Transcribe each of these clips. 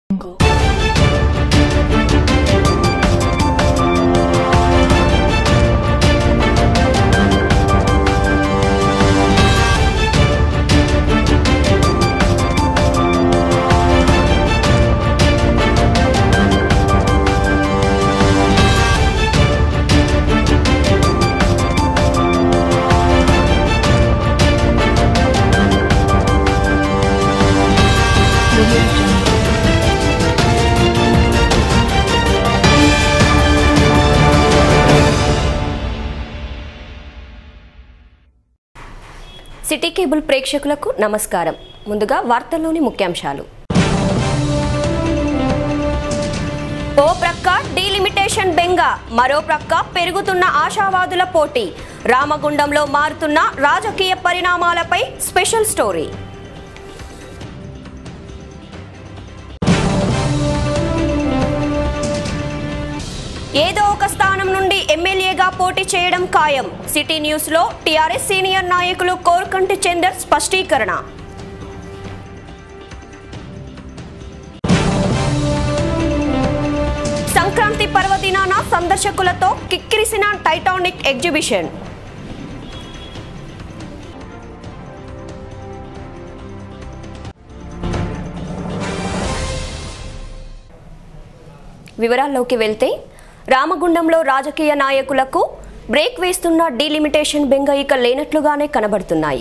City cable ప్రేక్షకులకు నమస్కారం ముందుగా వార్తల్లోని ముఖ్యాంశాలు ఓ ప్రక్క డీలిమిటేషన్ బెంగ మరో ప్రక్క పెరుగుతున్న ఆశావాదుల పోటీ రామగుండంలో మారుతున్న రాజకీయ పరిణామాలపై స్పెషల్ స్టోరీ ఏదో ఒక స్థానం నుండి ఎమ్మెల్యేగా పోటీ చేయడం ఖాయం సిటీ న్యూస్ లో టీఆర్ఎస్ సీనియర్ నాయకులు కోరకంటి చందర్ స్పష్టీకరణ సంక్రాంతి పర్వదినాన సందర్శకులతో కిక్కిరిసిన టైటానిక్ ఎగ్జిబిషన్ వివరాల్లోకి వెళ్తే రామగుండంలో రాజకీయ నాయకులకు బ్రేక్ వేస్తున్న డీలిమిటేషన్ బెంగ ఇక లేనట్లుగానే కనబడుతున్నాయి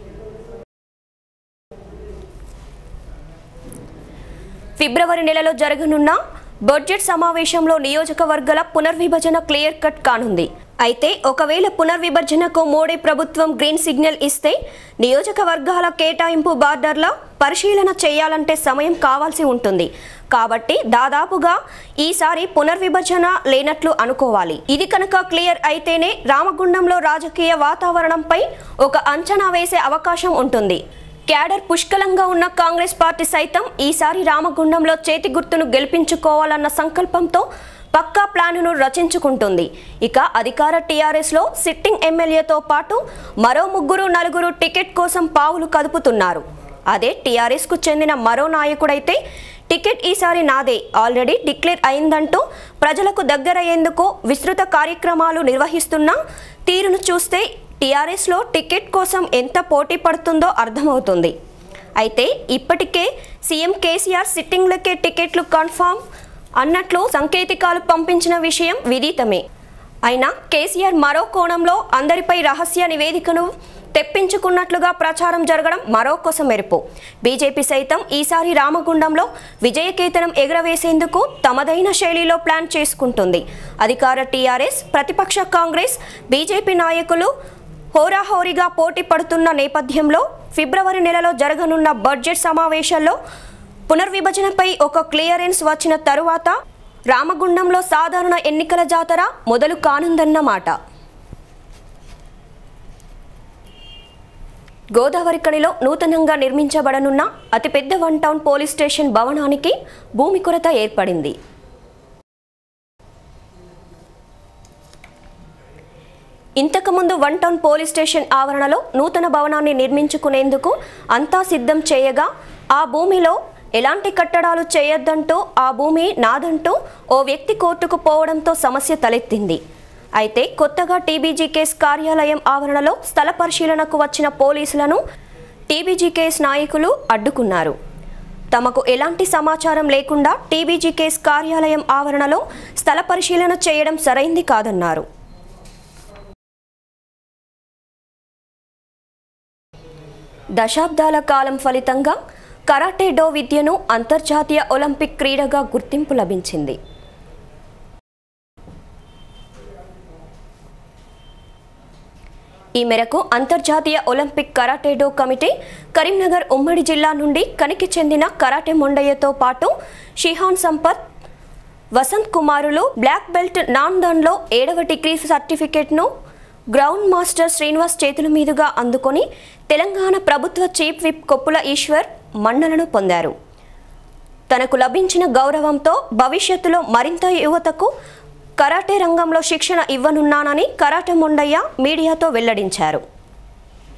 ఫిబ్రవరి నెలలో జరగనున్న బడ్జెట్ సమావేశంలో నియోజకవర్గాల పునర్విభజన క్లియర్ కట్ కానుంది అయితే ఒకవేళ పునర్విభజనకు మోడీ ప్రభుత్వం గ్రీన్ సిగ్నల్ ఇస్తే నియోజకవర్గాల కేటాయింపు బార్డర్ల పరిశీలన చేయాలంటే సమయం కావాల్సి ఉంటుంది కాబట్టి దాదాపుగా ఈసారి పునర్విభజన లేనట్లు అనుకోవాలి ఇది కనుక క్లియర్ అయితేనే రామగుండంలో రాజకీయ వాతావరణంపై ఒక అంచనా వేసే అవకాశం ఉంటుంది క్యాడర్ పుష్కలంగా ఉన్న కాంగ్రెస్ పార్టీ సైతం ఈసారి రామగుండంలో చేతి గుర్తును గెలిపించుకోవాలన్న సంకల్పంతో పక్కా ప్లానును రచించుకుంటుంది ఇక అధికార టీఆర్ఎస్లో సిట్టింగ్ ఎమ్మెల్యేతో పాటు మరో ముగ్గురు నలుగురు టికెట్ కోసం పావులు కదుపుతున్నారు అదే టీఆర్ఎస్కు చెందిన మరో నాయకుడైతే టికెట్ ఈసారి నాదే ఆల్రెడీ డిక్లేర్ అయిందంటూ ప్రజలకు దగ్గరయ్యేందుకు విస్తృత కార్యక్రమాలు నిర్వహిస్తున్న తీరును చూస్తే టీఆర్ఎస్లో టికెట్ కోసం ఎంత పోటీ పడుతుందో అర్థమవుతుంది అయితే ఇప్పటికే సీఎం కేసీఆర్ సిట్టింగ్లకే టికెట్లు కన్ఫామ్ అన్నట్లు సంకేతికాలు పంపించిన విషయం విదితమే అయినా కేసీఆర్ మరో కోణంలో అందరిపై రహస్య నివేదికను తెప్పించుకున్నట్లుగా ప్రచారం జరగడం మరో కొస మెరుపు బీజేపీ సైతం ఈసారి రామగుండంలో విజయకేతనం ఎగురవేసేందుకు తమదైన శైలిలో ప్లాన్ చేసుకుంటుంది అధికార టీఆర్ఎస్ ప్రతిపక్ష కాంగ్రెస్ బీజేపీ నాయకులు హోరాహోరీగా పోటీ పడుతున్న నేపథ్యంలో ఫిబ్రవరి నెలలో జరగనున్న బడ్జెట్ సమావేశాల్లో పునర్విభజనపై ఒక క్లియరెన్స్ వచ్చిన తరువాత రామగుండంలో సాధారణ ఎన్నికల జాతర మొదలు కానుందన్నమాట గోదావరి కనిలో నూతనంగా నిర్మించబడనున్న అతిపెద్ద వన్ టౌన్ పోలీస్ స్టేషన్ భవనానికి భూమి కొరత ఏర్పడింది ఇంతకుముందు వన్ టౌన్ పోలీస్ స్టేషన్ ఆవరణలో నూతన భవనాన్ని నిర్మించుకునేందుకు అంతా సిద్ధం చేయగా ఆ భూమిలో ఎలాంటి కట్టడాలు చేయొద్దంటూ ఆ భూమి నాదంటూ ఓ వ్యక్తి కోర్టుకు పోవడంతో సమస్య తలెత్తింది అయితే కొత్తగా టీబీజీ కేస్ కార్యాలయం ఆవరణలో స్థల పరిశీలనకు వచ్చిన పోలీసులను టీబీజీ కేస్ నాయకులు అడ్డుకున్నారు తమకు ఎలాంటి సమాచారం లేకుండా టీబీజీ కేస్ కార్యాలయం ఆవరణలో స్థల పరిశీలన చేయడం సరైంది కాదన్నారు దశాబ్దాల కాలం ఫలితంగా కరాటే డో విద్యను అంతర్జాతీయ ఒలింపిక్ క్రీడగా గుర్తింపు లభించింది ఈ మేరకు అంతర్జాతీయ Olympic karate do committee Karimnagar ఉమ్మడి జిల్లా నుండి కనికి చెందిన కరాటే మొండయ్యతో పాటు షిహాన్ సంపత్ వసంత్ కుమారులు బ్లాక్ బెల్ట్ నాందన్లో ఏడవ డిగ్రీ సర్టిఫికేట్ను గ్రౌండ్ మాస్టర్ శ్రీనివాస్ చేతుల మీదుగా అందుకొని తెలంగాణ ప్రభుత్వ చీఫ్ విప్ కొప్పుల ఈశ్వర్ మన్నలను పొందారు తనకు లభించిన గౌరవంతో భవిష్యత్తులో మరింత యువతకు కరాటే రంగంలో శిక్షణ ఇవ్వనున్నానని కరాటే మొండయ్య మీడియాతో వెల్లడించారు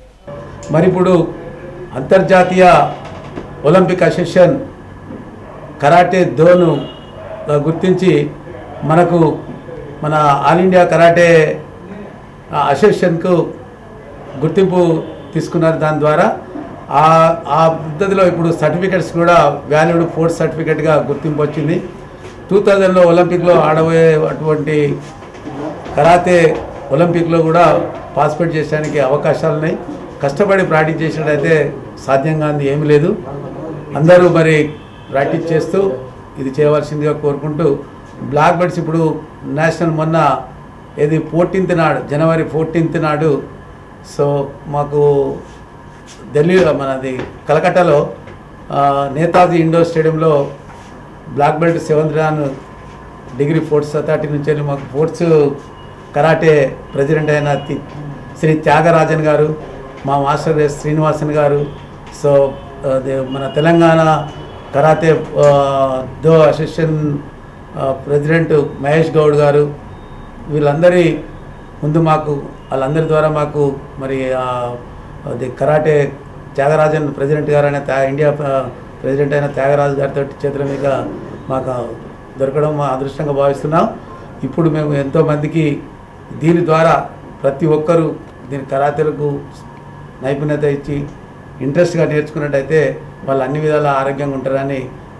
మరి ఇప్పుడు అంతర్జాతీయ ఒలింపిక్ అసోసియేషన్ కరాటే ధోను గుర్తించి మనకు మన ఆల్ ఇండియా కరాటే అసోసియేషన్కు గుర్తింపు తీసుకున్నారు దాని ద్వారా ఆ ఆ పద్ధతిలో ఇప్పుడు సర్టిఫికెట్స్ కూడా వాల్యూడ్ ఫోర్త్ సర్టిఫికెట్గా గుర్తింపు వచ్చింది టూ థౌజండ్లో ఒలింపిక్లో ఆడబోయే అటువంటి కరాతే ఒలింపిక్లో కూడా పార్టిసిపేట్ చేయడానికి అవకాశాలు ఉన్నాయి కష్టపడి ప్రాక్టీస్ చేసినట్టయితే సాధ్యం కాని ఏమీ లేదు అందరూ మరి ప్రాక్టీస్ చేస్తూ ఇది చేయవలసిందిగా కోరుకుంటూ బ్లాక్ బెల్ట్స్ ఇప్పుడు నేషనల్ మొన్న ఏది ఫోర్టీన్త్ నాడు జనవరి ఫోర్టీన్త్ నాడు సో మాకు ఢిల్లీ మనది కలకట్టాలో ఆ, నేతాజీ ఇండోర్ స్టేడియంలో బ్లాక్ బెల్ట్ సెవెంత్ ర్యాన్ డిగ్రీ ఫోర్ట్స్ అథారిటీ నుంచి వెళ్ళి మాకు ఫోర్ట్స్ కరాటే ప్రెసిడెంట్ అయిన తి- శ్రీ త్యాగరాజన్ గారు మా మాస్టర్ ఎస్ శ్రీనివాసన్ గారు సో అదే మన తెలంగాణ కరాటే ఆ, దో అసోసియేషన్ ఆ, ప్రెసిడెంట్ మహేష్ గౌడ్ గారు వీళ్ళందరి ముందు మాకు వాళ్ళందరి ద్వారా మాకు మరి ఆ, అది కరాటే త్యాగరాజన్ ప్రెసిడెంట్ గారు అయిన త్యా- ఇండియా ఆ, ప్రెసిడెంట్ అయిన త్యాగరాజు గారితో చేతుల మీద మాకు దొరకడం మా అదృష్టంగా భావిస్తున్నాం ఇప్పుడు మేము ఎంతోమందికి దీని ద్వారా ప్రతి ఒక్కరూ దీని కరాతెలకు నైపుణ్యత ఇచ్చి ఇంట్రెస్ట్గా నేర్చుకున్నట్టయితే వాళ్ళు అన్ని విధాలా ఆరోగ్యంగా ఉంటారని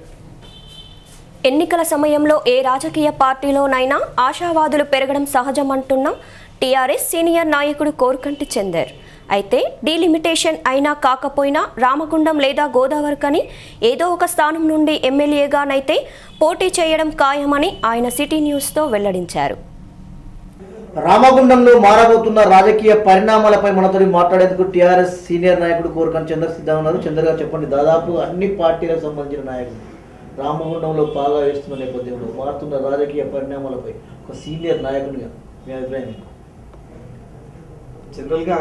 ఎన్నికల సమయంలో ఏ రాజకీయ పార్టీలోనైనా ఆశావాదులు పెరగడం సహజమంటున్న టీఆర్ఎస్ సీనియర్ నాయకుడు కోరుకంటి చందర్ అయితే డీలిమిటేషన్ అయినా కాకపోయినా రామగుండం లేదా గోదావరికని ఏదో ఒక స్థానం నుండి ఎమ్మెల్యేగానైతే పోటీ చేయడం ఖాయమని ఆయన సిటీ న్యూస్తో వెల్లడించారు రామగుండంలో మారబోతున్న రాజకీయ పరిణామాలపై మనతో మాట్లాడేందుకు టీఆర్ఎస్ సీనియర్ నాయకుడు కోరుకొని చంద్ర సిద్ధంగా ఉన్నారు చంద్ర గారు చెప్పండి దాదాపు అన్ని పార్టీలకు సంబంధించిన నాయకులు రామగుండంలో పాగా వేస్తున్న నేపథ్యంలో మారుతున్న రాజకీయ పరిణామాలపై ఒక సీనియర్ నాయకునిగా మీ అభిప్రాయం ఏంటి? జనరల్గా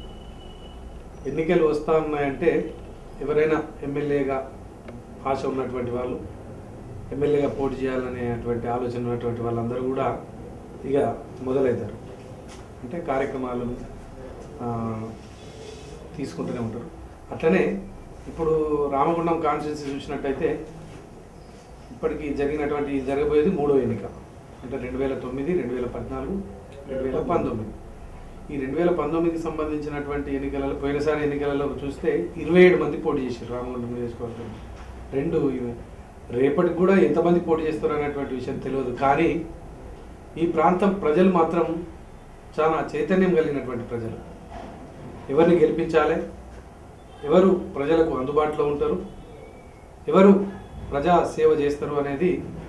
ఎన్నికలు వస్తూ ఉన్నాయంటే ఎవరైనా ఎమ్మెల్యేగా ఆశ ఉన్నటువంటి వాళ్ళు ఎమ్మెల్యేగా పోటీ చేయాలనేటువంటి ఆలోచన ఉన్నటువంటి వాళ్ళందరూ కూడా ఇక మొదలవుతారు అంటే కార్యక్రమాలు ఆ, తీసుకుంటూనే ఉంటారు అట్లనే ఇప్పుడు రామగుండం కాన్స్టిట్యూన్సీ చూసినట్టయితే ఇప్పటికి జరిగినటువంటి జరగబోయేది మూడో ఎన్నిక అంటే రెండు వేల తొమ్మిది రెండు వేల పద్నాలుగు రెండు వేల పంతొమ్మిది ఈ రెండు వేల పంతొమ్మిదికి సంబంధించినటువంటి ఎన్నికలలో పోయినసారి ఎన్నికలలో చూస్తే ఇరవై ఏడు మంది పోటీ చేశారు రామగుండం నియోజకవర్గం రెండు ఇవి. రేపటికి కూడా ఎంతమంది పోటీ చేస్తారు అనేటువంటి విషయం తెలియదు కానీ ఈ ప్రాంతం ప్రజలు మాత్రం చాలా చైతన్యం కలిగినటువంటి ప్రజలు ఎవరిని గెలిపించాలి ఎవరు ప్రజలకు అందుబాటులో ఉంటారు ఎవరు ప్రజా సేవ చేస్తారు అనేది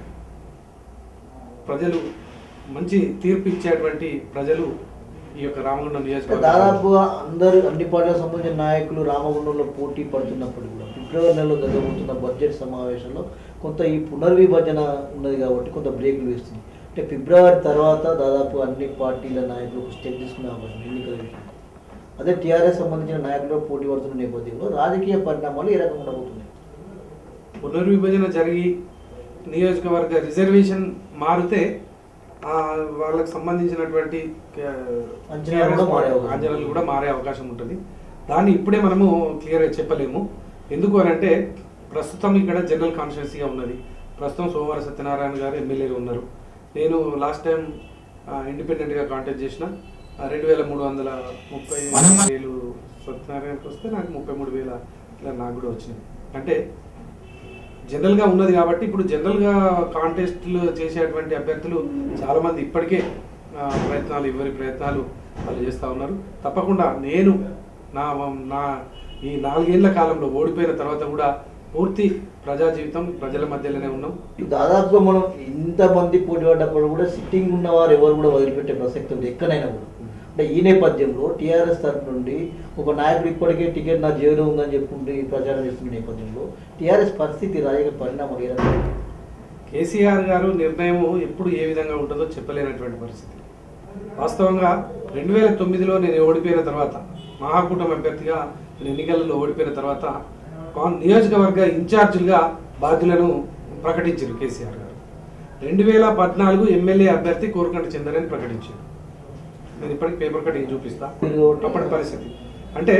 ప్రజలు మంచి తీర్పు ఇచ్చేటువంటి ప్రజలు ఈ యొక్క రామగుండం అంటే నియోజకవర్గం దాదాపుగా అందరు అన్ని పార్టీలకు సంబంధించిన నాయకులు రామగుండంలో పోటీ పడుతున్నప్పుడు కూడా ఫిబ్రవరి నెలలో జరగబోతున్న బడ్జెట్ సమావేశంలో కొంత ఈ పునర్విభజన ఉన్నది కాబట్టి కొంత బ్రేకులు వేస్తుంది అంటే ఫిబ్రవరి తర్వాత దాదాపు అన్ని పార్టీల నాయకులు ఒక స్టెప్ తీసుకునే అవకాశం ఉంది ఎన్నికల విషయం అదే టీఆర్ఎస్ సంబంధించిన నాయకులు పోటీ పడుతున్న నేపథ్యంలో రాజకీయ పరిణామాలు ఏ రకంగా ఉండబోతున్నాయి పునర్విభజన జరిగి నియోజకవర్గ రిజర్వేషన్ మారితే ఆ, వాళ్ళకి సంబంధించినటువంటి ఆ, అంచనాలు కూడా మారే అవకాశం. అంచనాలు కూడా మారే అవకాశం ఉంటుంది దాన్ని ఇప్పుడే మనము క్లియర్గా చెప్పలేము ఎందుకు అని అంటే ప్రస్తుతం ఇక్కడ జనరల్ కాన్స్టిట్యున్సీగా ఉన్నది ప్రస్తుతం సోమవార సత్యనారాయణ గారు ఎమ్మెల్యేగా ఉన్నారు నేను లాస్ట్ టైం ఇండిపెండెంట్గా కాంటాక్ట్ చేసిన రెండు వేల మూడు వందల ముప్పై వేలు సత్యనారాయణకి వస్తే నాకు ముప్పై మూడు వేల ఇలా నాకు కూడా వచ్చింది అంటే జనరల్గా ఉన్నది కాబట్టి ఇప్పుడు జనరల్గా కాంటెస్ట్లు చేసేటువంటి అభ్యర్థులు చాలా మంది ఇప్పటికే ఆ, ప్రయత్నాలు ఎవరి ప్రయత్నాలు వాళ్ళు చేస్తూ ఉన్నారు తప్పకుండా నేను నా నా ఈ నాలుగేళ్ల కాలంలో ఓడిపోయిన తర్వాత కూడా పూర్తి ప్రజా జీవితం ప్రజల మధ్యలోనే ఉన్నాం దాదాపుగా మనం ఇంతమంది పోటీ పడ్డప్పుడు కూడా సిట్టింగ్ ఉన్నవారు ఎవరు కూడా వదిలిపెట్టే ప్రసక్తి ఉంది ఎక్కడైనా కూడా అంటే ఈ నేపథ్యంలో టీఆర్ఎస్ తరఫు నుండి ఒక నాయకుడు ఇప్పటికే టికెట్ నా జేబులో ఉందని చెప్పుకుంటే ప్రచారం చేస్తున్న నేపథ్యంలో టీఆర్ఎస్ పరిస్థితి రాజకీయ పరిణామాలు ఏ రకంగా ఉంటాయి? కేసీఆర్ గారు నిర్ణయం ఎప్పుడు ఏ విధంగా ఉంటుందో చెప్పలేనటువంటి పరిస్థితి వాస్తవంగా రెండు వేల తొమ్మిదిలో నేను ఓడిపోయిన తర్వాత మహాకూటమి అభ్యర్థిగా నేను ఎన్నికలలో ఓడిపోయిన తర్వాత కాన్- నియోజకవర్గ ఇన్ఛార్జీలుగా బాధ్యులను ప్రకటించారు కేసీఆర్ గారు రెండు వేల పద్నాలుగు ఎమ్మెల్యే అభ్యర్థి కోరకంటి చందర్ అని ప్రకటించారు నేను ఇప్పటికి పేపర్ కటింగ్ చూపిస్తా అప్పటి పరిస్థితి అంటే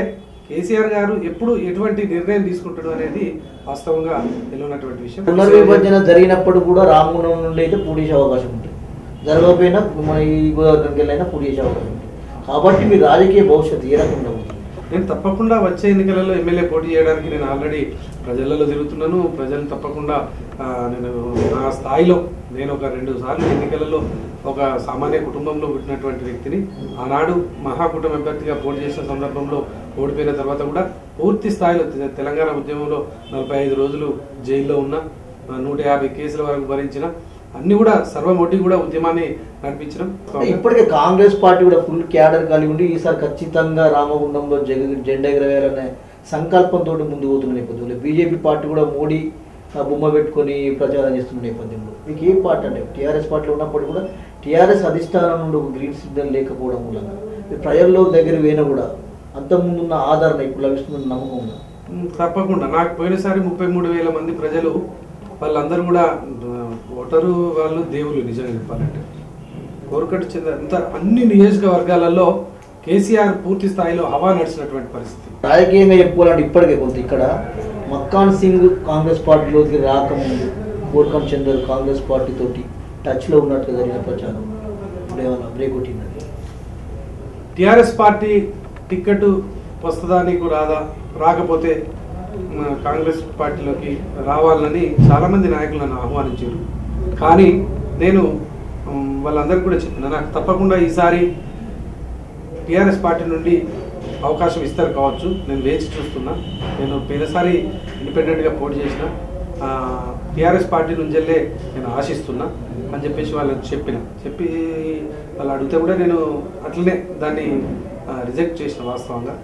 కేసీఆర్ గారు ఎప్పుడు ఎటువంటి నిర్ణయం తీసుకుంటాడు అనేది వాస్తవంగా తెలియనటువంటి విషయం పునర్విభజన జరిగినప్పుడు కూడా రామగుండం నుండి అయితే పూడి చేసే అవకాశం ఉంటుంది జరగకపోయినా మన ఈ గోదావరికి వెళ్ళైనా పూడి చేసే అవకాశం ఉంటుంది కాబట్టి మీ రాజకీయ భవిష్యత్తు ఏ రకంగా ఉంటుంది నేను తప్పకుండా వచ్చే ఎన్నికలలో ఎమ్మెల్యే పోటీ చేయడానికి నేను ఆల్రెడీ ప్రజలలో తిరుగుతున్నాను ప్రజలు తప్పకుండా ఆ, నేను నా స్థాయిలో నేను ఒక రెండు సార్లు ఎన్నికలలో ఒక సామాన్య కుటుంబంలో పుట్టినటువంటి వ్యక్తిని ఆనాడు మహాకూటమి అభ్యర్థిగా పోటీ చేసిన సందర్భంలో ఓడిపోయిన తర్వాత కూడా పూర్తి స్థాయిలో తె- తెలంగాణ ఉద్యమంలో నలభై ఐదు రోజులు జైల్లో ఉన్న ఆ, నూట యాభై కేసుల వరకు భరించిన అన్ని కూడా సర్వమొడ్డి కూడా ఉద్యమాన్ని నడిపించడం ఇప్పటికే కాంగ్రెస్ పార్టీ కూడా ఫుల్ క్యాడర్ కలిగి ఉండి ఈసారి ఖచ్చితంగా రామగుండంలో జగ జెండా ఎగరవేయాలనే సంకల్పంతో ముందుకు పోతున్న నేపథ్యంలో బీజేపీ పార్టీ కూడా మోడీ ఆ, బొమ్మ పెట్టుకొని ప్రచారం చేస్తున్న నేపథ్యంలో మీకు ఏ పార్టీ అంటే టీఆర్ఎస్ పార్టీలో ఉన్నప్పుడు కూడా టీఆర్ఎస్ అధిష్టానం నుండి ఒక గ్రీన్ సిగ్నల్ లేకపోవడం మూలంగా మీరు ప్రజల్లో దగ్గర పోయినా కూడా అంతకుముందు ఉన్న ఆదరణ ఇప్పుడు లభిస్తుందని నమ్మకం ఉందా ఉమ్, తప్పకుండా నాకు పోయినసారి ముప్పై మూడు వేల మంది ప్రజలు వాళ్ళందరూ కూడా ఆ, ఓటరు వాళ్ళు దేవుళ్ళు నిజంగా చెప్పాలంటే కోరుకట్టు చెందిన అంత అన్ని నియోజకవర్గాలలో కేసీఆర్ పూర్తి స్థాయిలో హవా నడిచినటువంటి పరిస్థితి రాజకీయంగా చెప్పుకోవాలంటే ఇప్పటికే కొంత ఇక్కడ మక్కాన్ సింగ్ కాంగ్రెస్ పార్టీలోకి రాకముందు గోర్ఖం చందర్ కాంగ్రెస్ పార్టీ తోటి టచ్లో ఉన్నట్టుగా జరిగిన ప్రచారం ఇప్పుడు ఏమన్నా బ్రేక్ కొట్టిందండి టిఆర్ఎస్ పార్టీ టికెట్ వస్తుందా నీకు రాదా రాకపోతే మన కాంగ్రెస్ పార్టీలోకి రావాలని చాలా మంది నాయకులు నన్ను ఆహ్వానించారు కానీ నేను ఉమ్, వాళ్ళందరికీ కూడా చెప్పిన నాకు తప్పకుండా ఈసారి టిఆర్ఎస్ పార్టీ నుండి అవకాశం ఇస్తారు కావచ్చు నేను వేచి చూస్తున్నా నేను పోయినసారి ఇండిపెండెంట్గా పోటీ చేసిన టిఆర్ఎస్ పార్టీ నుంచి వెళ్ళే నేను ఆశిస్తున్నా అని చెప్పేసి వాళ్ళకి చెప్పిన చెప్పి వాళ్ళు అడిగితే కూడా నేను అట్లనే దాన్ని రిజెక్ట్ చేసిన వాస్తవంగా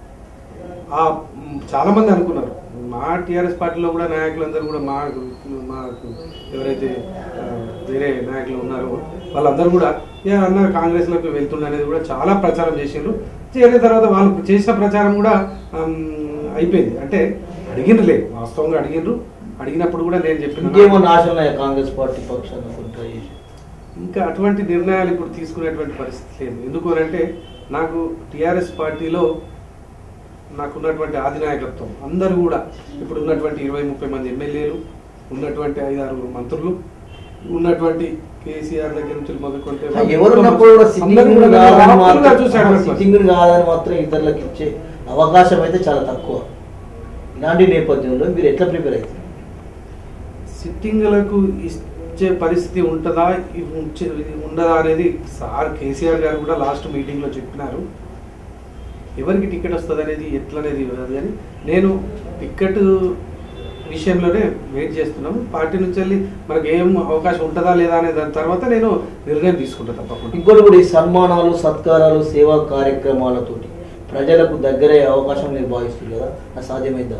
ఆ మ్, చాలా మంది అనుకున్నారు మా టీఆర్ఎస్ పార్టీలో కూడా నాయకులందరూ కూడా మా మాకు ఎవరైతే ఆ, వేరే నాయకులు ఉన్నారో వాళ్ళందరూ కూడా ఏ అన్న కాంగ్రెస్లోకి వెళ్తుండ అనేది కూడా చాలా ప్రచారం చేసిండ్రు చేరిన తర్వాత వాళ్ళు చేసిన ప్రచారం కూడా ఆమ్, అయిపోయింది అంటే అడిగినలే వాస్తవంగా అడిగినరు అడిగినప్పుడు కూడా నేను ఇంకేమో చెప్పిన నాశనం అయ్యా కాంగ్రెస్ పార్టీ పక్షాన కొన్ని ట్రై చేసి ఇంకా అటువంటి నిర్ణయాలు ఇప్పుడు తీసుకునేటువంటి పరిస్థితి లేదు ఎందుకు అని అంటే నాకు టిఆర్ఎస్ పార్టీలో నాకున్నటువంటి ఆధినాయకత్వం అందరూ కూడా ఇప్పుడు ఉన్నటువంటి ఇరవై ముప్పై మంది ఎమ్మెల్యేలు ఉన్నటువంటి ఐదారుగురు మంత్రులు ఉన్నటువంటి కేసీఆర్ దగ్గర నుంచి మొదలుకుంటే ఎవరున్నప్పుడు కూడా అందరూ సిట్టింగ్ కూడా నన్ను కాదని రాత్రులుగా మాత్రం చూశాడు సిట్టింగ్ కాదని మాత్రం ఇతరులకు ఇచ్చే అవకాశం అయితే చాలా తక్కువ ఇలాంటి నేపథ్యంలో మీరు ఎట్లా ప్రిపేర్ అవుతారు సిట్టింగ్లకు ఇచ్చే పరిస్థితి ఉంటుందా ఇవి ఉంచే- ఇది ఉండదా అనేది సార్ కేసీఆర్ గారు కూడా లాస్ట్ మీటింగ్లో చెప్పినారు ఎవరికి టికెట్ వస్తుంది అనేది ఎట్లా అనేది కాదు కానీ నేను టికెట్ విషయంలోనే వెయిట్ చేస్తున్నాము పార్టీ నుంచి వెళ్ళి మనకి ఏం అవకాశం ఉంటుందా లేదా అనే దాని తర్వాత నేను నిర్ణయం తీసుకుంటా తప్పకుండా ఇంకోటి కూడా ఈ సన్మానాలు సత్కారాలు సేవా కార్యక్రమాలతోటి ప్రజలకు దగ్గరయ్యే అవకాశం మీరు భావిస్తుంది కదా అది సాధ్యమైందా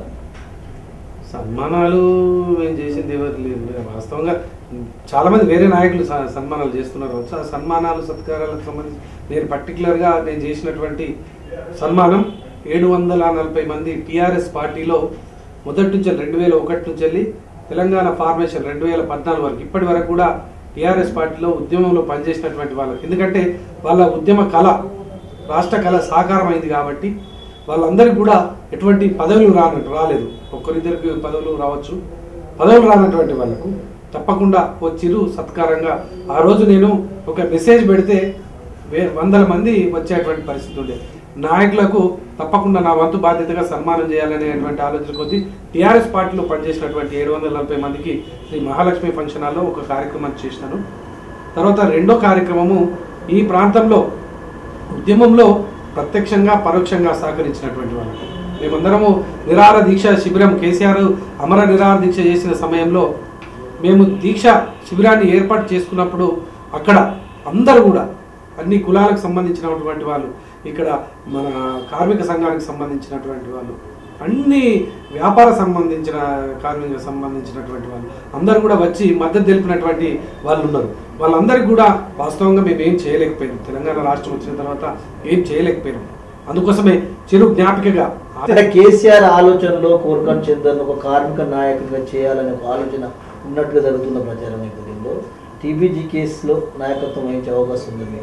సన్మానాలు మేము చేసింది ఎవరు లేదు వాస్తవంగా చాలా మంది వేరే నాయకులు స- సన్మానాలు చేస్తున్నారు కావచ్చు. ఆ సన్మానాలు సత్కారాలకు సంబంధించి నేను పర్టికులర్గా నేను చేసినటువంటి సన్మానం ఏడు వందల నలభై మంది టీఆర్ఎస్ పార్టీలో మొదటి నుంచి రెండు వేల ఒకటి నుంచి వెళ్ళి తెలంగాణ ఫార్మేషన్ రెండు వేల పద్నాలుగు వరకు ఇప్పటి వరకు కూడా టీఆర్ఎస్ పార్టీలో ఉద్యమంలో పనిచేసినటువంటి వాళ్ళకి ఎందుకంటే వాళ్ళ ఉద్యమ కళ రాష్ట్ర కళ సాకారం అయింది కాబట్టి వాళ్ళందరికీ కూడా ఎటువంటి పదవులు రానట్టు రాలేదు ఒక్కరిద్దరికి పదవులు రావచ్చు పదవులు రానటువంటి వాళ్ళకు తప్పకుండా వచ్చిరు సత్కారంగా ఆ రోజు నేను ఒక మెసేజ్ పెడితే వే వందల మంది వచ్చేటువంటి పరిస్థితి ఉండే నాయకులకు తప్పకుండా నా వంతు బాధ్యతగా సన్మానం చేయాలనేటువంటి ఆలోచన కొద్దీ టీఆర్ఎస్ పార్టీలో పనిచేసినటువంటి ఏడు వందల నలభై మందికి శ్రీ మహాలక్ష్మి ఫంక్షన్ హాల్లో ఒక కార్యక్రమం చేసినాను తర్వాత రెండో కార్యక్రమము ఈ ప్రాంతంలో ఉద్యమంలో ప్రత్యక్షంగా పరోక్షంగా సహకరించినటువంటి వాళ్ళు మేమందరము నిరాహార దీక్ష శిబిరం కేసీఆర్ అమర నిరాహార దీక్ష చేసిన సమయంలో మేము దీక్ష శిబిరాన్ని ఏర్పాటు చేసుకున్నప్పుడు అక్కడ అందరూ కూడా అన్ని కులాలకు సంబంధించినటువంటి వాళ్ళు ఇక్కడ మన కార్మిక సంఘానికి సంబంధించినటువంటి వాళ్ళు అన్ని వ్యాపార సంబంధించిన కార్మిక సంబంధించినటువంటి వాళ్ళు అందరూ కూడా వచ్చి మద్దతు తెలిపినటువంటి వాళ్ళు ఉన్నారు వాళ్ళందరికీ కూడా వాస్తవంగా మేము ఏం చేయలేకపోయాం తెలంగాణ రాష్ట్రం వచ్చిన తర్వాత ఏం చేయలేకపోయాం అందుకోసమే చిరు జ్ఞాపికగా అంటే కేసీఆర్ ఆలోచనలో కోరకన్ చందర్ ఒక కార్మిక నాయకుడిగా చేయాలనే ఒక ఆలోచన ఉన్నట్టుగా జరుగుతున్న ప్రచారం నేపథ్యంలో టీబీజీ కేసులో నాయకత్వం వహించే అవకాశం ఉంది మీకు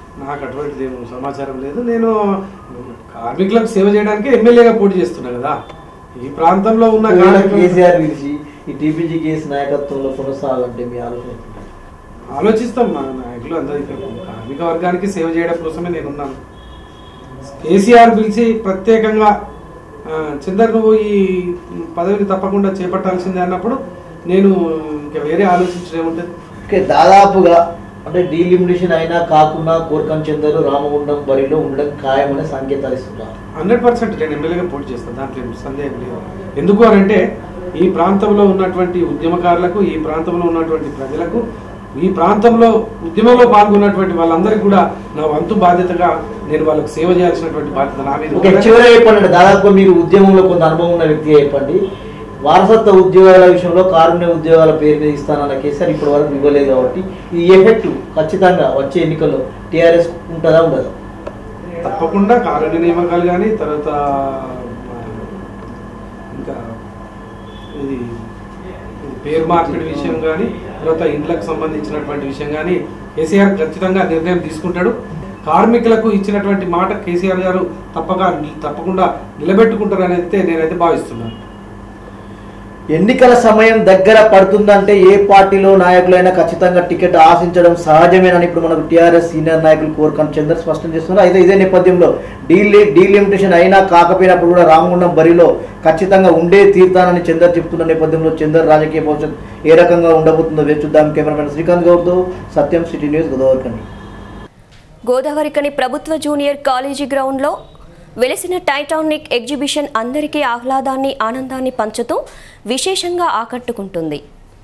నాకు అటువంటిది ఏం సమాచారం లేదు నేను కార్మికులకు సేవ చేయడానికి ఎమ్మెల్యేగా పోటీ చేస్తున్నా కదా ఈ ప్రాంతంలో ఉన్న ఒకవేళ కార్మికులు- కేసీఆర్ పిలిచి ఈ టీపీజీ కేసు నాయకత్వంలో కొనసాగాలంటే మీ ఆలోచన ఏంటి? ఆలోచిస్తాం మా నాయకులు అందరూ ఇక్కడ కార్మిక వర్గానికి సేవ చేయడం కోసమే నేను ఉన్నాను కేసీఆర్ పిలిచి ప్రత్యేకంగా ఆ, చందర్ నువ్వు ఈ పదవిని తప్పకుండా చేపట్టాల్సిందే అన్నప్పుడు నేను ఇంకా వేరే ఆలోచించడం ఏముంటుంది ఓకే దాదాపుగా అంటే డీలిమిటేషన్ అయినా కాకుండా కోరకం చందరు రామగుండం బరిలో ఉండడం ఖాయమనే సంకేతాలు ఇస్తున్నారు హండ్రెడ్ పర్సెంట్ నేను ఎమ్మెల్యేగా పోటీ చేస్తాను దాంట్లో ఏం సందేహం లేదు ఎందుకు అని అంటే ఈ ప్రాంతంలో ఉన్నటువంటి ఉద్యమకారులకు ఈ ప్రాంతంలో ఉన్నటువంటి ప్రజలకు ఈ ప్రాంతంలో ఉద్యమంలో పాల్గొన్నటువంటి వాళ్ళందరికీ కూడా నా వంతు బాధ్యతగా నేను వాళ్ళకి సేవ చేయాల్సినటువంటి బాధ్యత నా మీద ఓకే ఉన్నది. చివరిగా చెప్పండి అంటే దాదాపుగా మీరు ఉద్యమంలో కొంత అనుభవం ఉన్న వ్యక్తిగా చెప్పండి వారసత్వ ఉద్యోగాల విషయంలో కారుణ్య ఉద్యోగాల పేరు మీద ఇస్తానన్న కేసీఆర్ ఇప్పటి వరకు ఇవ్వలేదు కాబట్టి ఈ ఎఫెక్ట్ ఖచ్చితంగా వచ్చే ఎన్నికల్లో టీఆర్ఎస్ ఉంటుందా ఉండదా తప్పకుండా కారుణ్య నియామకాలు కానీ తర్వాత ఆ, ఇంకా ఇది ఇది పేరు మార్పిడి విషయం కానీ తర్వాత ఇండ్లకు సంబంధించినటువంటి విషయం కానీ కేసీఆర్ ఖచ్చితంగా నిర్ణయం తీసుకుంటాడు కార్మికులకు ఇచ్చినటువంటి మాట కేసీఆర్ గారు తప్పక తప్పకుండా నిలబెట్టుకుంటారని అయితే నేనైతే భావిస్తున్నాను ఎన్నికల సమయం దగ్గర పడుతుందంటే ఏ పార్టీలో నాయకులైనా ఖచ్చితంగా టికెట్ ఆశించడం సహజమేనని ఇప్పుడు మనకు టీఆర్ఎస్ సీనియర్ నాయకులు కోరుకొని చందర్ స్పష్టం చేస్తున్నారు అయితే ఇదే నేపథ్యంలో డీలి డీలిమిటేషన్ అయినా కాకపోయినప్పుడు కూడా రామగుండం బరిలో ఖచ్చితంగా ఉండే తీర్థానని చందర్ చెప్తున్న నేపథ్యంలో చందర్ రాజకీయ భవిష్యత్ ఏ రకంగా ఉండబోతుందో వేచి చూద్దాం కెమెరామెన్ శ్రీకాంత్ గౌడ్తో సత్యం సిటీ న్యూస్ గోదావరికండి గోదావరికని ప్రభుత్వ జూనియర్ కాలేజీ గ్రౌండ్లో వెలిసిన టైటానిక్ ఎగ్జిబిషన్ అందరికీ ఆహ్లాదాన్ని ఆనందాన్ని పంచుతూ విశేషంగా ఆకట్టుకుంటుంది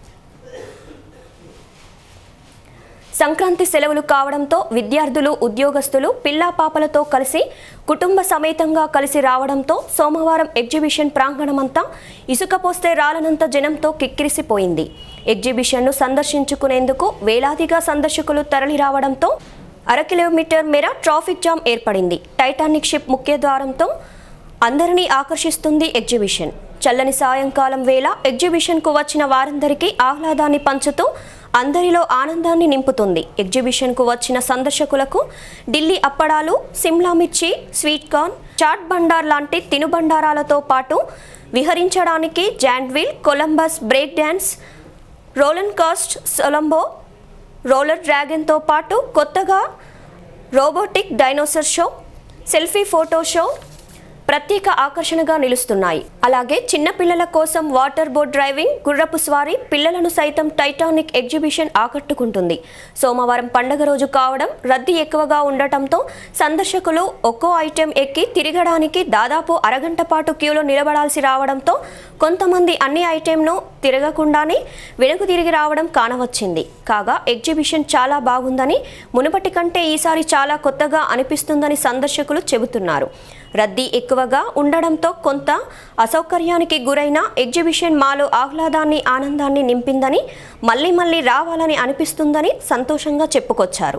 సంక్రాంతి సెలవులు కావడంతో విద్యార్థులు ఉద్యోగస్తులు పిల్లా పాపలతో కలిసి కుటుంబ సమేతంగా కలిసి రావడంతో సోమవారం ఎగ్జిబిషన్ ప్రాంగణమంతా ఇసుక పోస్తే రాలనంత జనంతో కిక్కిరిసిపోయింది ఎగ్జిబిషన్ను సందర్శించుకునేందుకు వేలాదిగా సందర్శకులు తరలి రావడంతో అర కిలోమీటర్ మేర ట్రాఫిక్ జామ్ ఏర్పడింది టైటానిక్ షిప్ ముఖ్య ద్వారంతో అందరినీ ఆకర్షిస్తుంది ఎగ్జిబిషన్ చల్లని సాయంకాలం వేళ ఎగ్జిబిషన్కు వచ్చిన వారందరికీ ఆహ్లాదాన్ని పంచుతూ అందరిలో ఆనందాన్ని నింపుతుంది ఎగ్జిబిషన్కు వచ్చిన సందర్శకులకు ఢిల్లీ అప్పడాలు సిమ్లా మిర్చి స్వీట్ కార్న్ చాట్ బండార్ లాంటి తినుబండారాలతో పాటు విహరించడానికి జాండ్విల్ Columbus break dance roller coaster సొలంబో రోలర్ డ్రాగన్తో పాటు కొత్తగా robotic dinosaur show selfie photo show ప్రత్యేక ఆకర్షణగా నిలుస్తున్నాయి అలాగే చిన్న పిల్లల కోసం వాటర్ బోట్ డ్రైవింగ్ గుర్రపు స్వారీ పిల్లలను సైతం టైటానిక్ ఎగ్జిబిషన్ ఆకట్టుకుంటుంది సోమవారం పండగ రోజు కావడం రద్దీ ఎక్కువగా ఉండటంతో సందర్శకులు ఒక్కో ఐటెం ఎక్కి తిరగడానికి దాదాపు అరగంట పాటు క్యూలో నిలబడాల్సి రావడంతో కొంతమంది అన్ని ఐటెంను తిరగకుండానే వెనుక తిరిగి రావడం కానవచ్చింది కాగా ఎగ్జిబిషన్ చాలా బాగుందని మునుపటి కంటే ఈసారి చాలా కొత్తగా అనిపిస్తుందని సందర్శకులు చెబుతున్నారు రద్దీ ఎక్కువగా ఉండడంతో కొంత అసౌకర్యానికి గురైన ఎగ్జిబిషన్ మాలో ఆహ్లాదాన్ని ఆనందాన్ని నింపిందని మళ్ళీ మళ్ళీ రావాలని అనిపిస్తుందని సంతోషంగా చెప్పుకొచ్చారు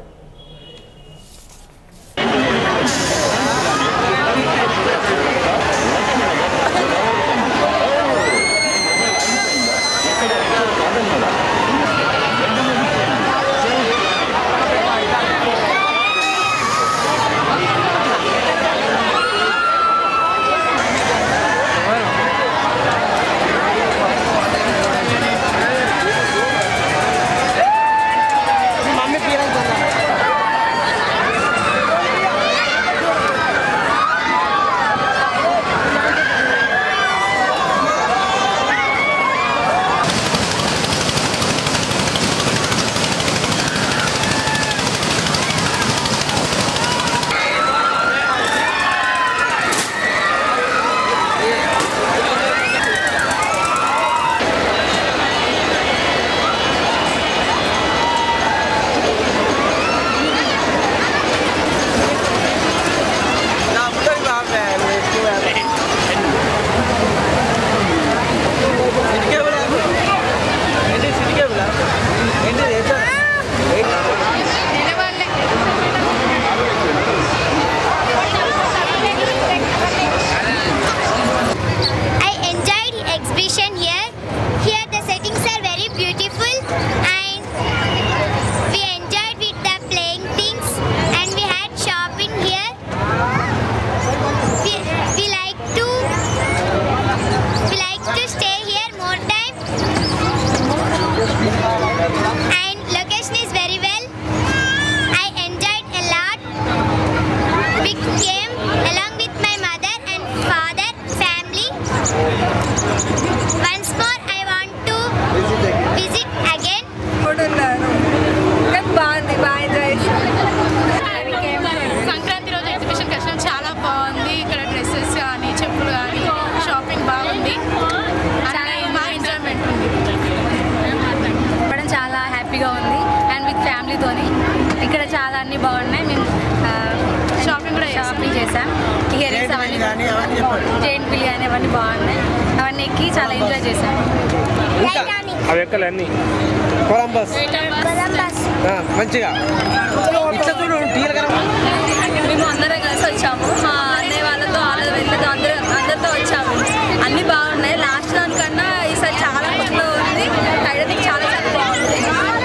ఇక్కడ చాలా అన్ని బాగున్నాయి మేము ఆ, షాపింగ్ కూడా షాపింగ్ చేసాం ఇయర్ రింగ్స్ అవన్నీ జైంట్ బిల్ కానీ అవన్నీ బాగున్నాయి అవన్నీ ఎక్కి చాలా ఎంజాయ్ చేసాం అవి ఎక్కలే అన్ని కొలంబస్ ఆ, మంచిగా ఇట్లా చూడు టీలు కదా మేము అందరం కలిసి వచ్చాము మా అన్నయ్య వాళ్ళతో వాళ్ళ వీళ్ళతో అందరూ అందరితో వచ్చాము అన్ని బాగున్నాయి లాస్ట్ దానికన్నా ఈసారి చాలా కొత్తగా ఉంది హైదరాబాద్ చాలా చాలా బాగుంది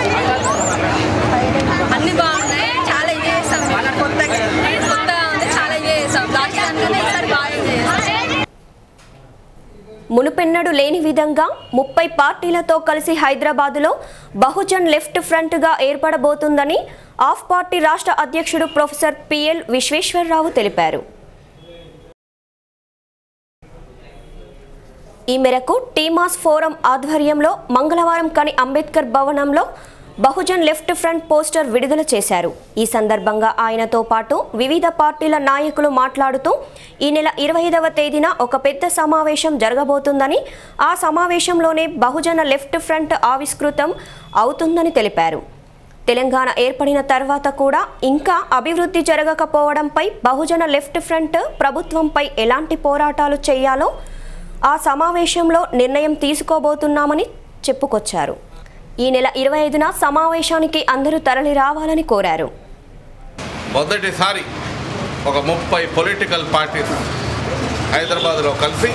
అన్ని బాగున్నాయి చాలా ఎంజాయ్ చేస్తాం మేము. కొత్తగా ఉంది చాలా ఎంజాయ్ చేస్తాం లాస్ట్ దానికన్నా ఈసారి బాగా ఎంజాయ్ చేస్తాం మునుపెన్నడు లేని విధంగా ముప్పై పార్టీలతో కలిసి హైదరాబాదులో బహుజన్ లెఫ్ట్ ఫ్రంట్గా ఏర్పడబోతుందని ఆఫ్ పార్టీ రాష్ట్ర అధ్యక్షుడు ప్రొఫెసర్ పిఎల్ విశ్వేశ్వరరావు తెలిపారు ఈ మేరకు టీమాస్ ఫోరం ఆధ్వర్యంలో మంగళవారం కని అంబేద్కర్ భవనంలో బహుజన్ లెఫ్ట్ ఫ్రంట్ పోస్టర్ విడుదల చేశారు ఈ సందర్భంగా ఆయనతో పాటు వివిధ పార్టీల నాయకులు మాట్లాడుతూ ఈ నెల ఇరవై ఐదవ తేదీన ఒక పెద్ద సమావేశం జరగబోతుందని ఆ సమావేశంలోనే బహుజన లెఫ్ట్ ఫ్రంట్ ఆవిష్కృతం అవుతుందని తెలిపారు తెలంగాణ ఏర్పడిన తర్వాత కూడా ఇంకా అభివృద్ధి జరగకపోవడంపై బహుజన లెఫ్ట్ ఫ్రంట్ ప్రభుత్వంపై ఎలాంటి పోరాటాలు చేయాలో ఆ సమావేశంలో నిర్ణయం తీసుకోబోతున్నామని చెప్పుకొచ్చారు ఈ నెల ఇరవై ఐదున సమావేశానికి అందరూ తరలి రావాలని కోరారు మొదటిసారి ఒక ముప్పై పొలిటికల్ పార్టీస్ హైదరాబాద్లో కలిసి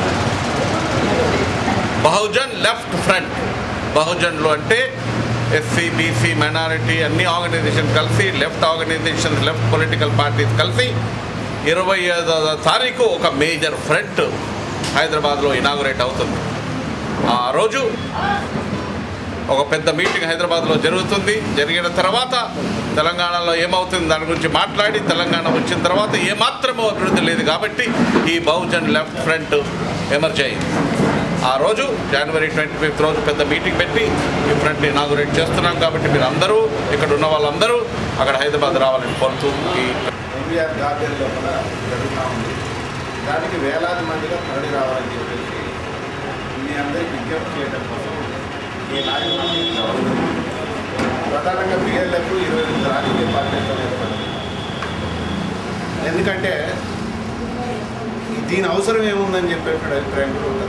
బహుజన్ లెఫ్ట్ ఫ్రంట్ బహుజన్లు అంటే ఎస్సీ బీసీ మైనారిటీ అన్ని ఆర్గనైజేషన్ కలిసి left organisation left political parties కలిసి ఇరవై ఐదవ తారీఖు ఒక మేజర్ ఫ్రంట్ హైదరాబాద్లో ఇనాగురేట్ అవుతుంది ఆ రోజు ఒక పెద్ద మీటింగ్ హైదరాబాద్లో జరుగుతుంది జరిగిన తర్వాత తెలంగాణలో ఏమవుతుంది దాని గురించి మాట్లాడి తెలంగాణ వచ్చిన తర్వాత ఏమాత్రమూ అభివృద్ధి లేదు కాబట్టి ఈ బహుజన్ లెఫ్ట్ ఫ్రంట్ ఎమర్జ్ అయింది ఆ రోజు జనవరి ట్వంటీ ఫిఫ్త్ రోజు పెద్ద మీటింగ్ పెట్టి ఈ ఫ్రంట్ ఇనాగురేట్ చేస్తున్నాం కాబట్టి మీరు అందరూ ఇక్కడ ఉన్న వాళ్ళందరూ అక్కడ హైదరాబాద్ రావాలని కోరుతూ ఈ ఎన్టీఆర్ గార్డెన్ లోపల జరుగుతూ ఉంది దానికి వేలాది మందిగా తరలి రావాలని చెప్పేసి మీ అందరికీ విజ్ఞప్తి చేయడం కోసం ఈ నాయకులు ప్రధానంగా బిఎల్ఎఫ్ ఇరవై ఎనిమిది రాజకీయ పార్టీలతో ఏర్పడింది ఎందుకంటే ఈ దీని అవసరం ఏముందని చెప్పేటువంటి అభిప్రాయం కూడా ఉంటుంది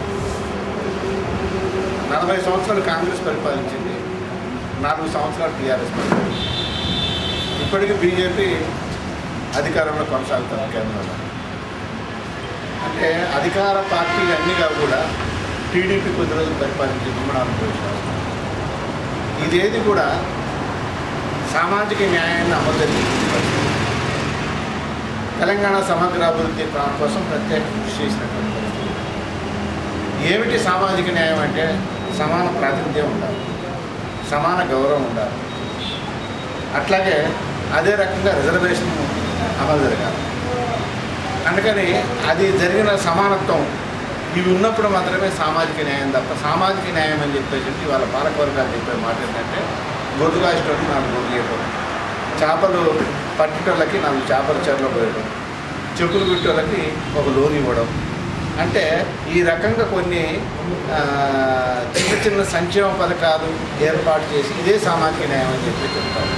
నలభై సంవత్సరాలు కాంగ్రెస్ పరిపాలించింది నాలుగు సంవత్సరాలు టీఆర్ఎస్ పరిపాలించింది ఇప్పటికీ బీజేపీ అధికారంలో కొనసాగుతారు కేంద్రంలో అంటే అధికార పార్టీలు అన్నిగా కూడా టీడీపీ కొద్ది రోజులు పరిపాలించి ఉమ్మడి ఆంధ్రప్రదేశ్ ఇదేది కూడా సామాజిక న్యాయాన్ని అమలు జరిగింది తెలంగాణ సమగ్ర అభివృద్ధి ప్రా- కోసం ప్రత్యేక కృషి చేసినటువంటి పరిస్థితి. ఏమిటి సామాజిక న్యాయం అంటే సమాన ప్రాతినిధ్యం ఉండాలి సమాన గౌరవం ఉండాలి అట్లాగే అదే రకంగా రిజర్వేషన్ అమలు జరగాలి అందుకని అది జరిగిన సమానత్వం ఇవి ఉన్నప్పుడు మాత్రమే సామాజిక న్యాయం తప్ప సామాజిక న్యాయం అని చెప్పేసి వాళ్ళ పాలకవర్గాలు చెప్పే మాట ఏంటంటే గొడ్డు కాసేటోళ్ళకి నాలుగు గొడ్లు ఇవ్వడం చేపలు పట్టేటోళ్ళకి నాలుగు చేపల చెరలో పోయడం చెప్పులు కుట్టేళ్ళకి ఒక లోన్ ఇవ్వడం అంటే ఈ రకంగా కొన్ని ఆ, చిన్న చిన్న సంక్షేమ పథకాలు ఏర్పాటు చేసి ఇదే సామాజిక న్యాయం అని చెప్పి చెప్తాం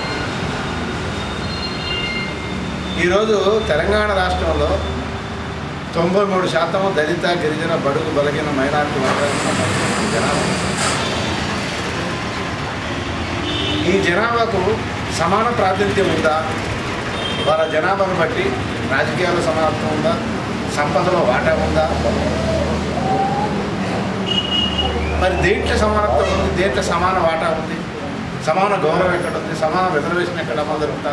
ఈరోజు తెలంగాణ రాష్ట్రంలో తొంభై మూడు శాతం దళిత గిరిజన బడుగు బలగిన మైనారిటీ వర్గాలకు సంబంధించిన జనాభా ఈ జనాభాకు సమాన ప్రాతినిధ్యం ఉందా వాళ్ళ జనాభాను బట్టి రాజకీయాల్లో సమానత్వం ఉందా సంపదలో వాటా ఉందా మరి దేంట్లో సమానత్వం ఉంది దేంట్లో సమాన వాటా ఉంది సమాన గౌరవం ఎక్కడ ఉంది సమాన రిజర్వేషన్ ఎక్కడ అమలు జరుగుతా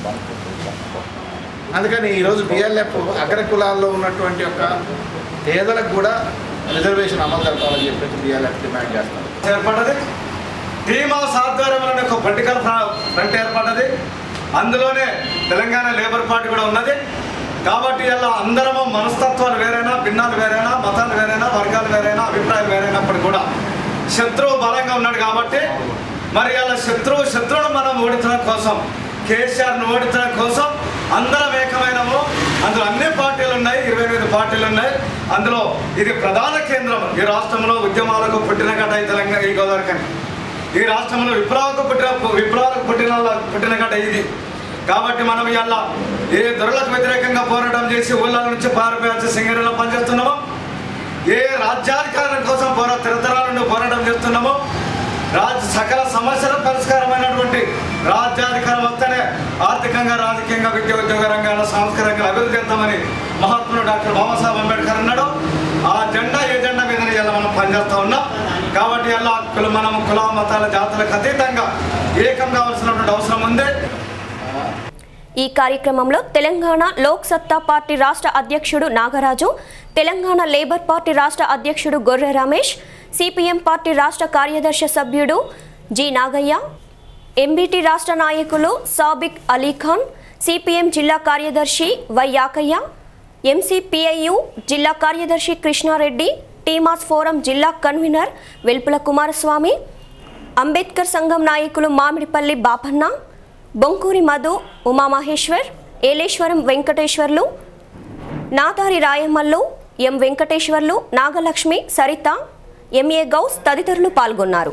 అందుకని ఈరోజు బిఎల్ఎఫ్ అగ్ర కులాల్లో ఉన్నటువంటి యొక్క పేదలకు కూడా రిజర్వేషన్ అమలు జరపాలని చెప్పేసి బిఎల్ఎఫ్ డిమాండ్ చేస్తారు ఏర్పడ్డది టీమాస్ ఆధ్వర్యంలోనే ఒక పొలిటికల్ ఫ్రంట్ ఏర్పడ్డది అందులోనే తెలంగాణ లేబర్ పార్టీ కూడా ఉన్నది కాబట్టి ఇలా అందరము మనస్తత్వాలు వేరైనా భిన్నాలు వేరైనా మతాలు వేరైనా వర్గాలు వేరైనా అభిప్రాయాలు వేరైనప్పుడు కూడా శత్రువు బలంగా ఉన్నాడు కాబట్టి మరి ఇలా శత్రువు శత్రువును మనం ఓడించడం కోసం కేసీఆర్ను ఓడించడం కోసం అందరం ఏకమైనము అందులో అన్ని పార్టీలు ఉన్నాయి ఇరవై ఎనిమిది పార్టీలు ఉన్నాయి అందులో ఇది ప్రధాన కేంద్రం ఈ రాష్ట్రంలో ఉద్యమాలకు పుట్టిన గడ్డ ఈ తెలంగాణ ఈ గోదావరి కని ఈ రాష్ట్రంలో విప్లవాలకు పుట్టిన విప్లవాలకు పుట్టిన పుట్టిన గడ్డ ఇది కాబట్టి మనం ఇవాళ ఏ దొరలకు వ్యతిరేకంగా పోరాటం చేసి ఊళ్ళ నుంచి పారిపోయాల్సి సింగరేలో పనిచేస్తున్నామో ఏ రాజ్యాధికారం కోసం పోరా తరతరాల నుండి పోరాటం చేస్తున్నామో రాజ్య సకల సమస్యల పరిష్కారమైనటువంటి రాజ్యాధికారం వస్తేనే ఆర్థికంగా రాజకీయంగా విద్య ఉద్యోగ రంగాల్లో సాంస్కృతిక అభివృద్ధి చేద్దామని మహాత్ముడు డాక్టర్ బాబాసాహెబ్ అంబేద్కర్ అన్నాడు ఆ జెండా ఏ జెండా మీద ఇలా మనం పనిచేస్తా ఉన్నాం కాబట్టి ఇలా కుల మనం కుల మతాల జాతులకు అతీతంగా ఏకం కావాల్సినటువంటి అవసరం ఉంది ఈ కార్యక్రమంలో తెలంగాణ లోక్ సత్తా పార్టీ రాష్ట్ర అధ్యక్షుడు నాగరాజు తెలంగాణ లేబర్ పార్టీ రాష్ట్ర అధ్యక్షుడు గొర్రె రమేష్ సిపిఎం పార్టీ రాష్ట్ర కార్యదర్శి సభ్యుడు జి నాగయ్య ఎంబీటీ రాష్ట్ర నాయకులు సాబిక్ అలీఖాన్ సిపిఎం జిల్లా కార్యదర్శి వై యాకయ్య ఎంసీపీఐయు జిల్లా కార్యదర్శి కృష్ణారెడ్డి టీమాస్ ఫోరం జిల్లా కన్వీనర్ వెల్పుల కుమారస్వామి అంబేద్కర్ సంఘం నాయకులు మామిడిపల్లి బాపన్న బొంకూరి మధు ఉమామహేశ్వర్ ఏలేశ్వరం వెంకటేశ్వర్లు నాదారి రాయమల్లు ఎం వెంకటేశ్వర్లు నాగలక్ష్మి సరిత ఎంఏ గౌస్ తదితరులు పాల్గొన్నారు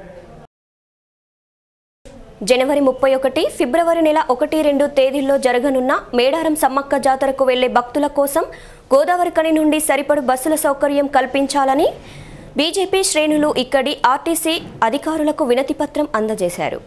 జనవరి ముప్పై ఒకటి ఫిబ్రవరి నెల ఒకటి రెండు తేదీల్లో జరగనున్న మేడారం సమ్మక్క జాతరకు వెళ్లే భక్తుల కోసం గోదావరి కని నుండి సరిపడు బస్సుల సౌకర్యం కల్పించాలని బీజేపీ శ్రేణులు ఇక్కడి ఆర్టీసీ అధికారులకు వినతిపత్రం అందజేశారు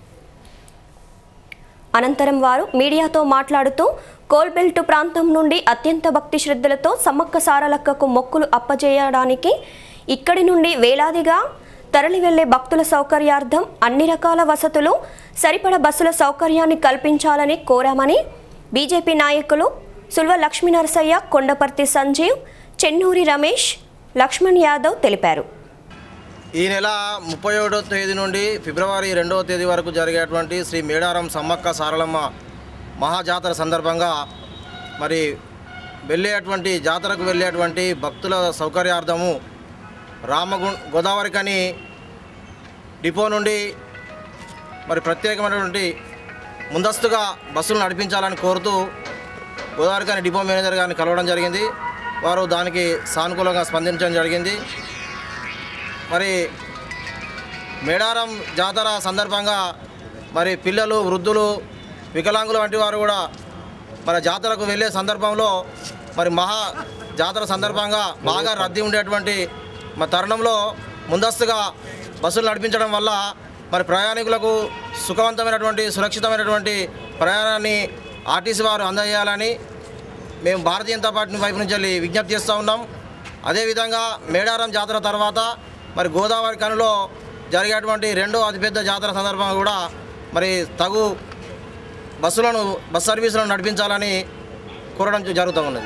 అనంతరం వారు మీడియాతో మాట్లాడుతూ కోల్బెల్ట్ ప్రాంతం నుండి అత్యంత భక్తి శ్రద్ధలతో సమ్మక్క సారలక్కకు మొక్కులు అప్పజేయడానికి ఇక్కడి నుండి వేలాదిగా తరలి వెళ్లే భక్తుల సౌకర్యార్థం అన్ని రకాల వసతులు సరిపడ బస్సుల సౌకర్యాన్ని కల్పించాలని కోరామని బీజేపీ నాయకులు సుల్వ లక్ష్మీనరసయ్య కొండపర్తి సంజీవ్ చెన్నూరి రమేష్ లక్ష్మణ్ యాదవ్ తెలిపారు ఈ నెల ముప్పై ఒకటో తేదీ నుండి ఫిబ్రవరి రెండవ తేదీ వరకు జరిగేటువంటి శ్రీ మేడారం సమ్మక్క సారలమ్మ మహాజాతర సందర్భంగా మరి వెళ్ళేటువంటి జాతరకు వెళ్ళేటువంటి భక్తుల సౌకర్యార్థము రామగు గోదావరికని డిపో నుండి మరి ప్రత్యేకమైనటువంటి ముందస్తుగా బస్సులు నడిపించాలని కోరుతూ గోదావరికని డిపో మేనేజర్ గారిని కలవడం జరిగింది వారు దానికి సానుకూలంగా స్పందించడం జరిగింది మరి మేడారం జాతర సందర్భంగా మరి పిల్లలు వృద్ధులు వికలాంగులు వంటి వారు కూడా మరి జాతరకు వెళ్ళే సందర్భంలో మరి మహా జాతర సందర్భంగా బాగా రద్దీ ఉండేటువంటి మరి తరుణంలో ముందస్తుగా బస్సులు నడిపించడం వల్ల మరి ప్రయాణికులకు సుఖవంతమైనటువంటి సురక్షితమైనటువంటి ప్రయాణాన్ని ఆర్టీసీ వారు అందజేయాలని మేము భారతీయ జనతా పార్టీ వైపు నుంచి వెళ్ళి విజ్ఞప్తి చేస్తూ ఉన్నాం అదేవిధంగా మేడారం జాతర తర్వాత మరి గోదావరి కనులో జరిగేటువంటి రెండో అతిపెద్ద జాతర సందర్భంగా కూడా మరి తగు బస్సులను బస్ సర్వీసులను నడిపించాలని కోరడం జరుగుతూ ఉన్నది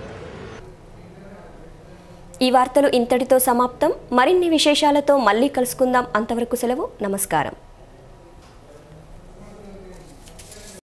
ఈ వార్తలు ఇంతటితో సమాప్తం మరిన్ని విశేషాలతో మళ్ళీ కలుసుకుందాం అంతవరకు సెలవు నమస్కారం